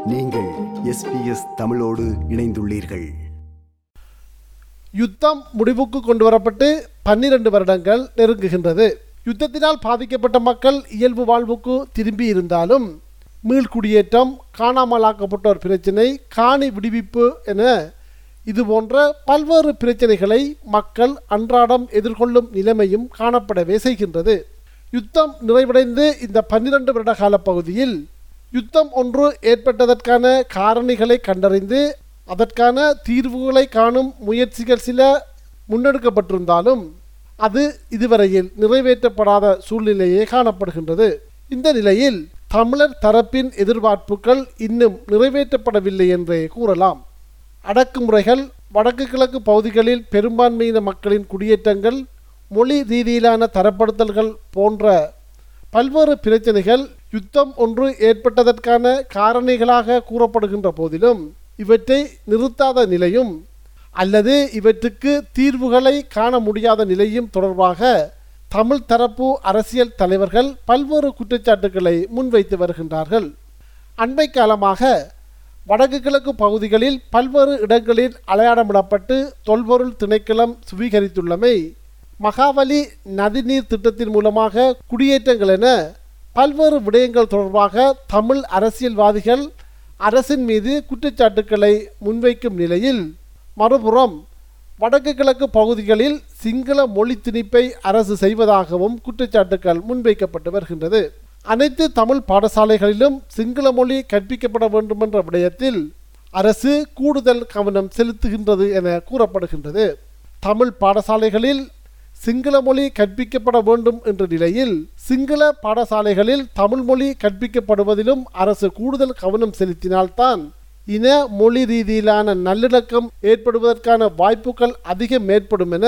நீங்கள் எஸ்பிஎஸ் தமிழோடு இணைந்துள்ளீர்கள் யுத்தம் முடிவுக்கு கொண்டு வரப்பட்டு பன்னிரண்டு வருடங்கள் நெருங்குகின்றது யுத்தத்தினால் பாதிக்கப்பட்ட மக்கள் இயல்பு வாழ்வுக்கு திரும்பி இருந்தாலும் மீள்குடியேற்றம் காணாமலாக்கப்பட்டோர் பிரச்சினை காணி விடுவிப்பு என இது போன்ற பல்வேறு பிரச்சனைகளை மக்கள் அன்றாடம் எதிர்கொள்ளும் நிலைமையும் காணப்படவே செய்கின்றது யுத்தம் நிறைவடைந்து இந்த பன்னிரண்டு வருட கால பகுதியில் யுத்தம் ஒன்று ஏற்பட்டதற்கான காரணிகளை கண்டறிந்து அதற்கான தீர்வுகளை காணும் முயற்சிகள் சில முன்னெடுக்கப்பட்டிருந்தாலும் அது இதுவரையில் நிறைவேற்றப்படாத சூழ்நிலையே காணப்படுகின்றது இந்த நிலையில் தமிழர் தரப்பின் எதிர்பார்ப்புகள் இன்னும் நிறைவேற்றப்படவில்லை என்றே கூறலாம் அடக்குமுறைகள் வடக்கு கிழக்கு பகுதிகளில் பெரும்பான்மையின மக்களின் குடியேற்றங்கள் மொழி ரீதியிலான தரப்படுத்தல்கள் போன்ற பல்வேறு பிரச்சனைகள் யுத்தம் ஒன்று ஏற்பட்டதற்கான காரணிகளாக கூறப்படுகின்ற போதிலும் இவற்றை நிறுத்தாத நிலையும் அல்லது இவற்றுக்கு தீர்வுகளை காண முடியாத நிலையும் தொடர்பாக தமிழ் தரப்பு அரசியல் தலைவர்கள் பல்வேறு குற்றச்சாட்டுகளை முன்வைத்து வருகின்றார்கள் அண்மை காலமாக வடக்கு கிழக்கு பகுதிகளில் பல்வேறு இடங்களில் அடையாளமிடப்பட்டு தொல்பொருள் திணைக்களம் சுவீகரித்துள்ளமை மகாவலி நதிநீர் திட்டத்தின் மூலமாக குடியேற்றங்கள் என பல்வேறு விடயங்கள் தொடர்பாக தமிழ் அரசியல்வாதிகள் அரசின் மீது குற்றச்சாட்டுக்களை முன்வைக்கும் நிலையில் மறுபுறம் வடக்கு கிழக்கு பகுதிகளில் சிங்கள மொழி திணிப்பை அரசு செய்வதாகவும் குற்றச்சாட்டுக்கள் முன்வைக்கப்பட்டு வருகின்றது அனைத்து தமிழ் பாடசாலைகளிலும் சிங்கள மொழி கற்பிக்கப்பட வேண்டும் என்ற விடயத்தில் அரசு கூடுதல் கவனம் செலுத்துகின்றது என கூறப்படுகின்றது தமிழ் பாடசாலைகளில் சிங்கள மொழி கற்பிக்கப்பட வேண்டும் என்ற நிலையில் சிங்கள பாடசாலைகளில் தமிழ் மொழி கற்பிக்கப்படுவதிலும் அரசு கூடுதல் கவனம் செலுத்தினால்தான் இன மொழி ரீதியிலான நல்லிணக்கம் ஏற்படுவதற்கான வாய்ப்புகள் அதிகம் ஏற்படும் என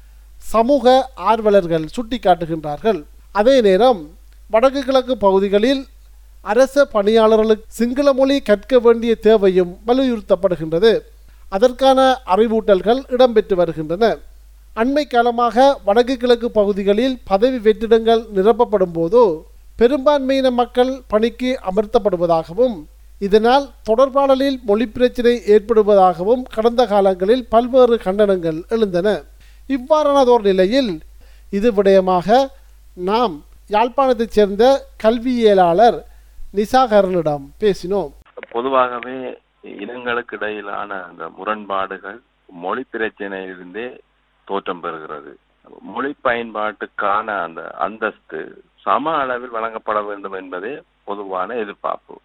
சமூக ஆர்வலர்கள் சுட்டிக்காட்டுகின்றார்கள் அதே நேரம் வடக்கு கிழக்கு பகுதிகளில் அரச பணியாளர்களுக்கு சிங்கள மொழி கற்க வேண்டிய தேவையும் வலியுறுத்தப்படுகின்றது அதற்கான அறிவூட்டல்கள் இடம்பெற்று வருகின்றன அண்மை காலமாக வடக்கு கிழக்கு பகுதிகளில் பதவி வெற்றிடங்கள் நிரப்பப்படும் போது பெரும்பான்மையின மக்கள் பணிக்கு அமர்த்தப்படுவதாகவும் இதனால் தொடர்பாடலில் மொழி பிரச்சினை ஏற்படுவதாகவும் கடந்த காலங்களில் பல்வேறு கண்டனங்கள் எழுந்தன இவ்வாறானதோர் நிலையில் இது விடயமாக நாம் யாழ்ப்பாணத்தைச் சேர்ந்த கல்வியியலாளர் நிசாகரனிடம் பேசினோம் பொதுவாகவே இனங்களுக்கு இடையிலான அந்த முரண்பாடுகள் மொழி பிரச்சனையிலிருந்தே தோற்றம் பெறுகிறது மொழி பயன்பாட்டுக்கான அந்த அந்தஸ்து சம அளவில் வழங்கப்பட வேண்டும் என்பதே பொதுவான எதிர்பார்ப்பு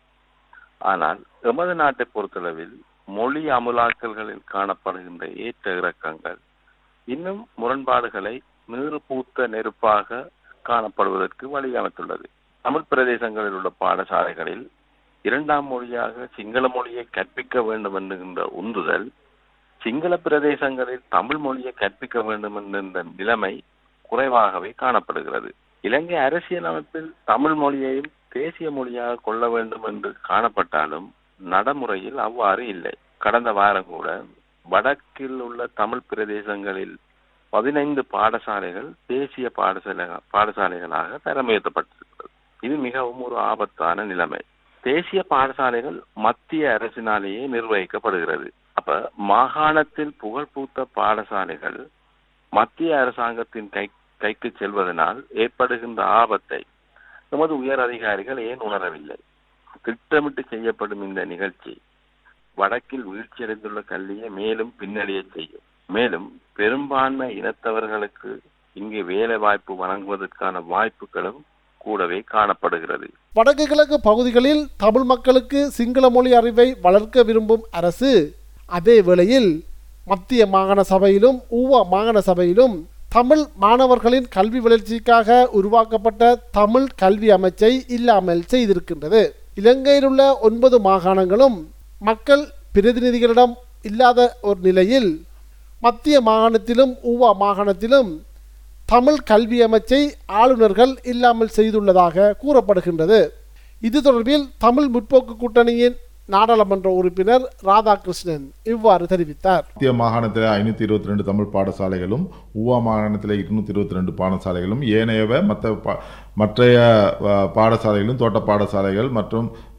ஆனால் எமது நாட்டை பொறுத்தளவில் மொழி அமுலாக்கல்களில் காணப்படுகின்ற ஏற்ற இறக்கங்கள் இன்னும் முரண்பாடுகளை நீர்பூத்த நெருப்பாக காணப்படுவதற்கு வழியமைத்துள்ளது தமிழ் பிரதேசங்களில் உள்ள பாடசாலைகளில் இரண்டாம் மொழியாக சிங்கள மொழியை கற்பிக்க வேண்டும் என்கின்ற உந்துதல் சிங்கள பிரதேசங்களில் தமிழ் மொழியை கற்பிக்க வேண்டும் என்கின்ற நிலைமை குறைவாகவே காணப்படுகிறது இலங்கை அரசியலமைப்பில் தமிழ் மொழியையும் தேசிய மொழியாக கொள்ள வேண்டும் என்று காணப்பட்டாலும் நடைமுறையில் அவ்வாறு இல்லை கடந்த வாரம் கூட வடக்கில் உள்ள தமிழ் பிரதேசங்களில் பதினைந்து பாடசாலைகள் தேசிய பாடசாலை பாடசாலைகளாக தரமுயர்த்தப்பட்டிருக்கிறது இது மிகவும் ஒரு ஆபத்தான நிலைமை தேசிய பாடசாலைகள் மத்திய அரசினாலேயே நிர்வகிக்கப்படுகிறது அப்ப மாகாணத்தில் புகழ்பூத்த பாடசாலைகள் மத்திய அரசாங்கத்தின் கை கைக்கு செல்வதனால் ஏற்படுகின்ற ஆபத்தை நமது உயர் அதிகாரிகள் ஏன் உணரவில்லை திட்டமிட்டு செய்யப்படும் இந்த நிகழ்ச்சி வடக்கில் வீழ்ச்சியடைந்துள்ள கல்வியை மேலும் பின்னடைய செய்யும் மேலும் பெரும்பான்மை இனத்தவர்களுக்கு இங்கே வேலை வாய்ப்பு வழங்குவதற்கான வாய்ப்புகளும் கூடவே காணப்படுகிறது வடக்கு கிழக்கு பகுதிகளில் தமிழ் மக்களுக்கு சிங்கள மொழி அறிவை வளர்க்க விரும்பும் அரசு அதே வேளையில் மத்திய மாகாண சபையிலும் ஊவா மாகாண சபையிலும் தமிழ் மாணவர்களின் கல்வி வளர்ச்சிக்காக உருவாக்கப்பட்ட தமிழ் கல்வி அமைச்சை இல்லாமல் செய்திருக்கின்றது இலங்கையில் உள்ள ஒன்பது மாகாணங்களும் மக்கள் பிரதிநிதிகளிடம் இல்லாத ஒரு நிலையில் மத்திய மாகாணத்திலும் ஊவா மாகாணத்திலும் தமிழ் கல்வி அமைச்சை ஆளுநர்கள் இல்லாமல் செய்துள்ளதாக கூறப்படுகின்றது இது தொடர்பில் தமிழ் முற்போக்கு கூட்டணியின் நாடாளுமன்ற உறுப்பினர் ராதாகிருஷ்ணன் இவ்வாறு தெரிவித்தார் மத்திய மாகாணத்தில் ஐநூற்றி இருபத்தி ரெண்டு தமிழ் பாடசாலைகளும் ஊவா மாகாணத்தில் இருநூற்றி இருபத்தி ரெண்டு பாடசாலைகளும் ஏனையவை மற்ற பா மற்றைய அஹ், பாடசாலைகளும் தோட்ட பாடசாலைகள் மற்றும்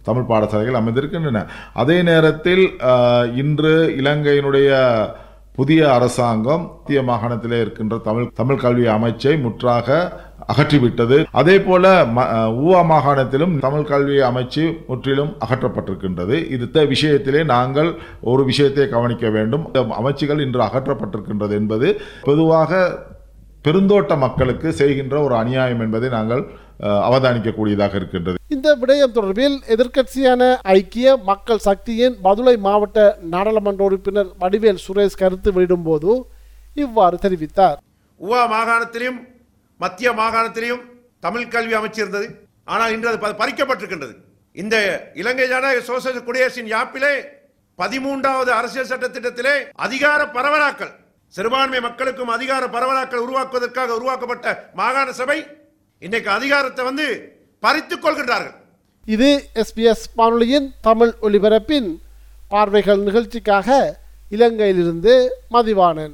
தமிழ் பாடசாலைகள் அமைந்திருக்கின்றன அதே நேரத்தில் அஹ், இன்று இலங்கையினுடைய புதிய அரசாங்கம் மத்திய மாகாணத்திலே இருக்கின்ற தமிழ் தமிழ் கல்வி அமைச்சை முற்றாக அகற்றிவிட்டது அதே போல ம- அஹ், ஊவா மாகாணத்திலும் தமிழ் கல்வி அமைச்சு முற்றிலும் அகற்றப்பட்டிருக்கின்றது இந்த விஷயத்திலே நாங்கள் ஒரு விஷயத்தை கவனிக்க வேண்டும் இந்த அமைச்சுகள் இன்று அகற்றப்பட்டிருக்கின்றது என்பது பொதுவாக பெருந்தோட்ட மக்களுக்கு செய்கின்ற ஒரு அநியாயம் என்பதை நாங்கள் அஹ், அவதானிக்கக்கூடியதாக இருக்கின்றது இந்த விடயம் தொடர்பில் எதிர்க்கட்சியான ஐக்கிய மக்கள் சக்தியின் பதுளை மாவட்ட நாடாளுமன்ற உறுப்பினர் வடிவேல் சுரேஷ் கருத்து வெளியிடும்போது இவ்வாறு தெரிவித்தார் உவா மாகாணத்திலும் மத்திய மாகாணத்திலும் தமிழ் கல்வி அமைச்சிருந்தது ஆனால் இன்று அது ப- பறிக்கப்பட்டிருக்கின்றது இந்த இலங்கை ஜனநாயக சோசியலிச குடியரசின் யாப்பிலே பதிமூன்றாவது அரசியல் சட்ட திட்டத்திலே அதிகார பரவலாக்கல் சிறுபான்மை மக்களுக்கும் அதிகார பரவலாக்கல் உருவாக்குவதற்காக உருவாக்கப்பட்ட மாகாண சபை இன்னைக்கு அதிகாரத்தை வந்து பறித்துக் கொள்கின்றார்கள் இது எஸ்பிஎஸ் வானொலியின் தமிழ் ஒலிபரப்பின் பார்வைகள் நிகழ்ச்சிக்காக இலங்கையிலிருந்து மதிவாணன்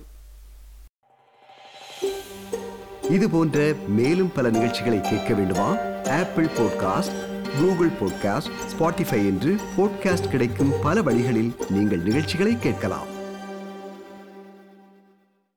இது போன்ற மேலும் பல நிகழ்ச்சிகளை கேட்க வேண்டுமா Apple podcast Google podcast Spotify என்று பாட்காஸ்ட் கிடைக்கும் பல வழிகளில் நீங்கள் நிகழ்ச்சிகளை கேட்கலாம்